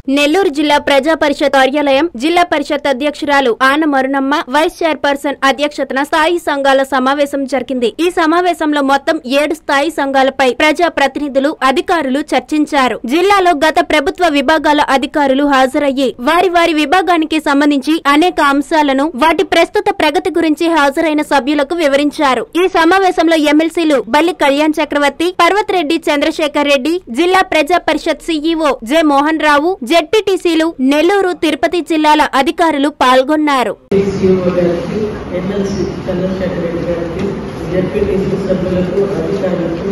నెల్లూరు జిల్లా ప్రజా పరిషత్ కార్యాలయం జిల్లా పరిషత్ అధ్యక్షురాలు ఆన మరునమ్మ వైస్ చైర్పర్సన్ అధ్యక్షతన స్థాయి సంఘాల సమావేశం జరిగింది ఈ సమావేశంలో మొత్తం ఏడు స్థాయి సంఘాలపై ప్రజా ప్రతినిధులు అధికారులు చర్చించారు జిల్లాలో గత ప్రభుత్వ విభాగాల అధికారులు హాజరయ్యి వారి వారి విభాగానికి సంబంధించి అనేక అంశాలను వాటి ప్రస్తుత ప్రగతి గురించి హాజరైన సభ్యులకు వివరించారు ఈ సమావేశంలో ఎమ్మెల్సీలు బల్లి కళ్యాణ్ చక్రవర్తి పర్వత్ రెడ్డి చంద్రశేఖర్ రెడ్డి జిల్లా ప్రజా పరిషత్ సీఈఓ జె మోహన్ రావు జెడ్పీటీసీలు నెల్లూరు తిరుపతి జిల్లాల అధికారులు పాల్గొన్నారు డిసిఓ గారికి ఎమ్మెల్సీ చంద్రశేఖర్ రెడ్డి గారికి జడ్పీటీసీ సభ్యులకు అధికారులకు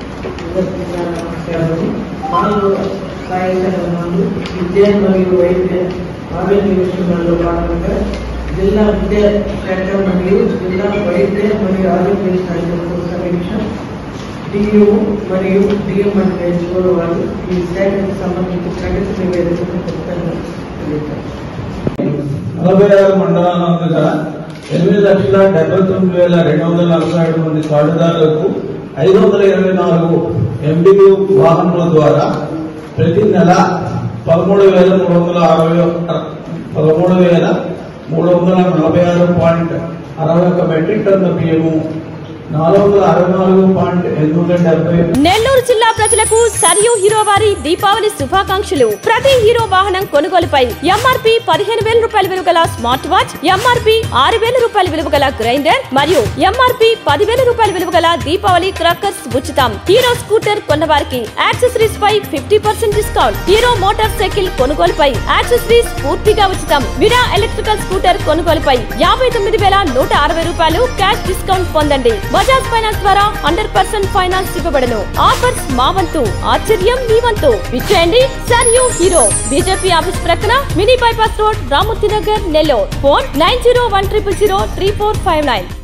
నా నమస్కారం నాలుగు కార్యక్రమాలు విద్య మరియు వైద్య ఆరోగ్య విషయంలో భాగంగా జిల్లా విద్యా శాఖ మరియు జిల్లా వైద్య మరియు ఆరోగ్య శాఖకు సమీక్ష డియు మరియు డిఎం అంటే హెచ్ఓ వాళ్ళు ఈ శాఖకు సంబంధించి ప్రగతి నివేదికను ఖచ్చితంగా తెలియజేస్తారు నలభై ఆరు మండలాలంతటా ఎనిమిది లక్షల డెబ్బై తొమ్మిది వేల రెండు వందల నలభై ఏడు మంది కార్డుదారులకు ఐదు వందల ఇరవై నాలుగు ఎండియు వాహనముల ద్వారా ప్రతి నెల పదమూడు వేల మూడు వందల అరవై పదమూడు వేల మూడు వందల నలభై ఆరు పాయింట్ అరవై ఒక మెట్రిక్ టన్నుల బియ్యము నాలుగు వందల అరవై నాలుగు పాయింట్ ఎనిమిది వందల డెబ్బై నెల్లూరు జిల్లా ప్రజలకు సరియు హీరో వారి దీపావళి శుభాకాంక్షలు ప్రతి హీరో వాహనం కొనుగోలుపై ఎంఆర్పి పదిహేను వేల రూపాయల విలువ గల స్మార్ట్ వాచ్ ఎంఆర్పి ఆరు వేల రూపాయల విలువ గల గ్రైండర్ మరియు ఎంఆర్పి పదివేల రూపాయల విలువ గల దీపావళి క్రాకర్స్ ఉచితం హీరో స్కూటర్ కొన్న వారికి యాక్సెసరీస్ పై fifty percent discount Hero motorcycle కొనుగోలుపై యాక్సెసరీస్ పూర్తిగా ఉచితం విరా ఎలక్ట్రికల్ స్కూటర్ కొనుగోలుపై యాభై తొమ్మిది వేల నూట అరవై రూపాయలు క్యాష్ డిస్కౌంట్ పొందండి బజాజ్ ఫైనాన్స్ ద్వారా హండ్రెడ్ పర్సెంట్ ఫైనాన్స్ ఇవ్వబడను ఆఫర్స్ మా వంతు ఆశ్చర్యం మీ వంతు విచ్చేయండి సర్ యూ హీరో బీజేపీ ఆఫీస్ ప్రక్కన mini bypass road Ramurthy Nagar Nellore phone nine zero one triple zero three four five nine